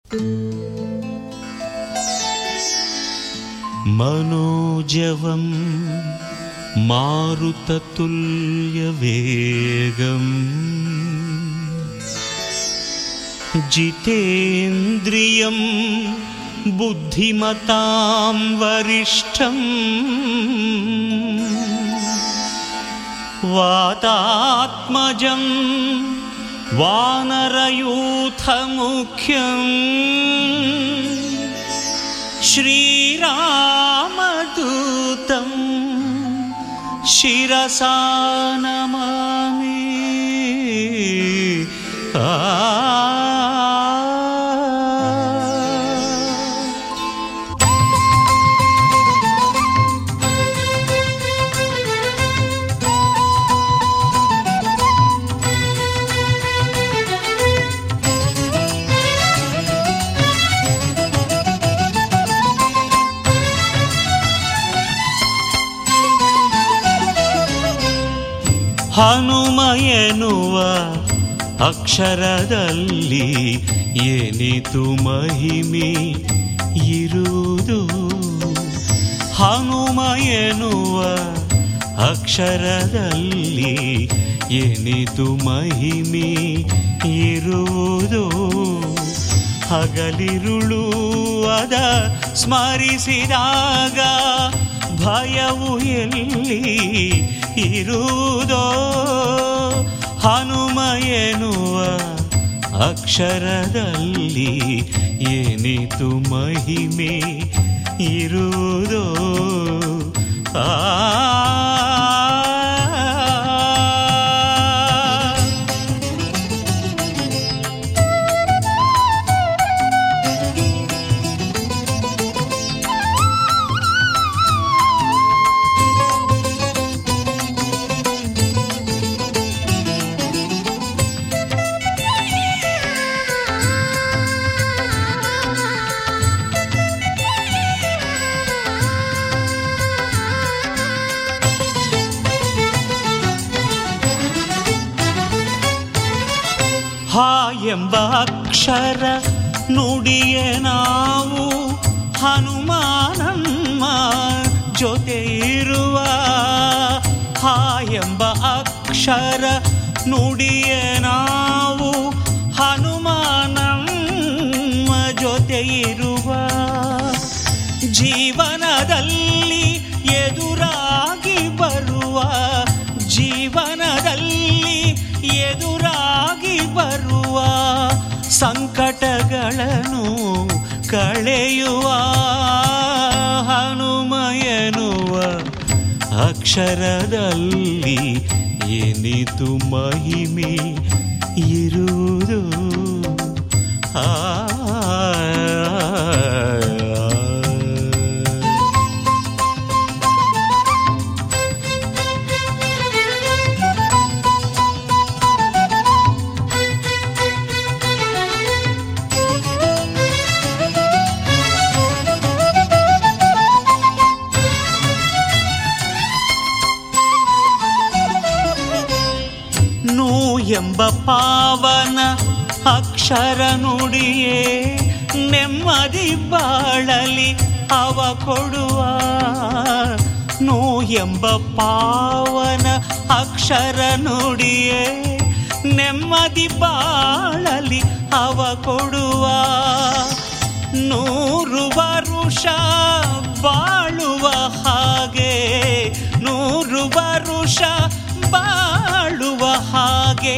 मनोजवं मारुततुल्यवेगम् जितेन्द्रियं बुद्धिमतां वरिष्ठम् वातात्मजं वानरयूथमुख्यम् श्रीरामदूतं शिरसा नमामि आ ಹನುಮ ಎನ್ನುವ ಅಕ್ಷರದಲ್ಲಿ ಏನಿತು ಮಹಿಮೆ ಇರುವುದು ಹನುಮ ಎನ್ನುವ ಅಕ್ಷರದಲ್ಲಿ ಏನಿತು ಮಹಿಮೆ ಇರುವುದು ಹಗಲಿರುಳು ಅದ ಸ್ಮರಿಸಿದಾಗ ಭಯವು ಎಲ್ಲಿ ಇರುವುದೋ ಹನುಮ ಎನ್ನುವ ಅಕ್ಷರದಲ್ಲಿ ಏನಿತು ಮಹಿಮೆ ಇರುವುದೋ ಆ ಹಾ ಎಂಬ ಅಕ್ಷರ ನುಡಿಯೇ ನಾವು ಹನುಮಾನಮ್ಮ ಜೊತೆ ಇರುವ ಹಾ ಎಂಬ ಅಕ್ಷರ ನುಡಿಯೇ ನಾವು ಹನುಮಾನಮ್ಮ ಜೊತೆ ಇರುವ ಜೀವನದಲ್ಲಿ ಎದುರಾಗಿ ಬರುವ ಜೀವನದಲ್ಲಿ ಎದುರಾಗಿ ಬರುವ ಸಂಕಟಗಳನ್ನು ಕಳೆಯುವ ಹನುಮ ಎನ್ನುವ ಅಕ್ಷರದಲ್ಲಿ ಏನಿತು ಮಹಿಮೆ ಇರುವುದು ಆ ನೂ ಎಂಬ ಪಾವನ ಅಕ್ಷರ ನುಡಿಯೇ ನೆಮ್ಮದಿ ಬಾಳಲಿ ಅವ ಕೊಡುವ ನೂ ಎಂಬ ಪಾವನ ಅಕ್ಷರ ನುಡಿಯೇ ನೆಮ್ಮದಿ ಬಾಳಲಿ ಅವ ಕೊಡುವ ನೂರು ವರುಷ ಬಾಳುವ ಹಾಗೆ ನೂರು ವರುಷ ಬಾಳುವ ಹಾಗೆ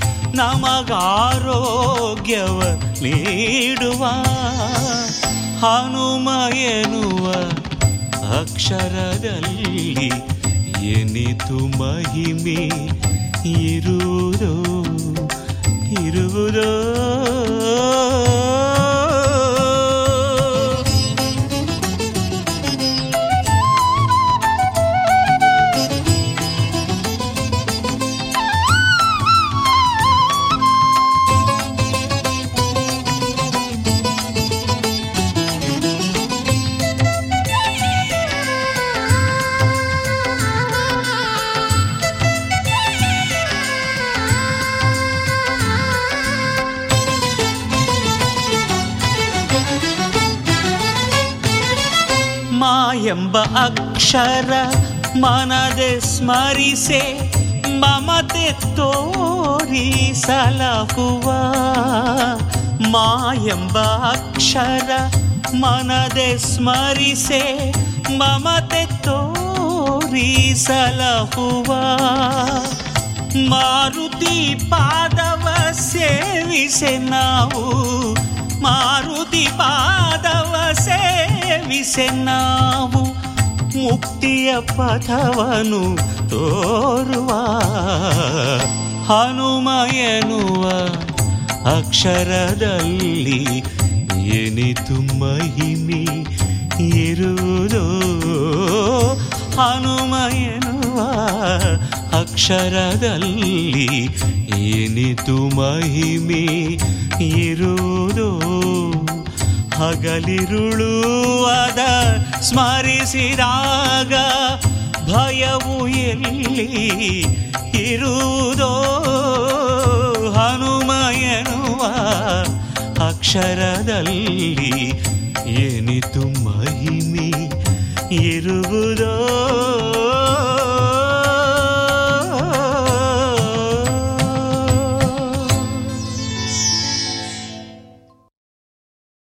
ನಮಗಾರೋಗ್ಯವ ನೀಡುವ ಹನುಮ ಎನ್ನುವ ಅಕ್ಷರದಲ್ಲಿ ಏನಿತು ಮಹಿಮೆ ಇರುವುದೋ ಇರುವುದೋ ಎಂಬ ಅಕ್ಷರ ಮನದೆ ಸ್ಮರಿಸೆ ಮಮತೆ ತೋರಿ ಸಲಹುವ ಮಾ ಎಂಬ ಅಕ್ಷರ ಮನದೆ ಸ್ಮರಿಸೆ ಮಮತೆ ತೋರಿ ಸಲಹುವ ಮಾರುತಿ ಪಾದವ ಸೇವಿಸೆ ನಾವು ಮಾರುತಿ ಪಾದವ ಸೇವಿಸೆ ನಾವು ಮುಕ್ತಿಯ ಪಥವನು ತೋರುವ ಹನುಮ ಎನ್ನುವ ಅಕ್ಷರದಲ್ಲಿ ಏನಿತು ಮಹಿಮೆ ಇರುವುದೋ ಹನುಮ ಎನ್ನುವ ಅಕ್ಷರದಲ್ಲಿ ಏನಿತು ಮಹಿಮೆ ಇರುವುದೋ ಹಗಲಿರುಳು ಅದ ಸ್ಮರಿಸಿದಾಗ ಭಯವು ಎಲ್ಲಿ ಇರುವುದೋ ಹನುಮ ಎನ್ನುವ ಅಕ್ಷರದಲ್ಲಿ ಏನಿತು ಮಹಿಮೆ ಇರುವುದೋ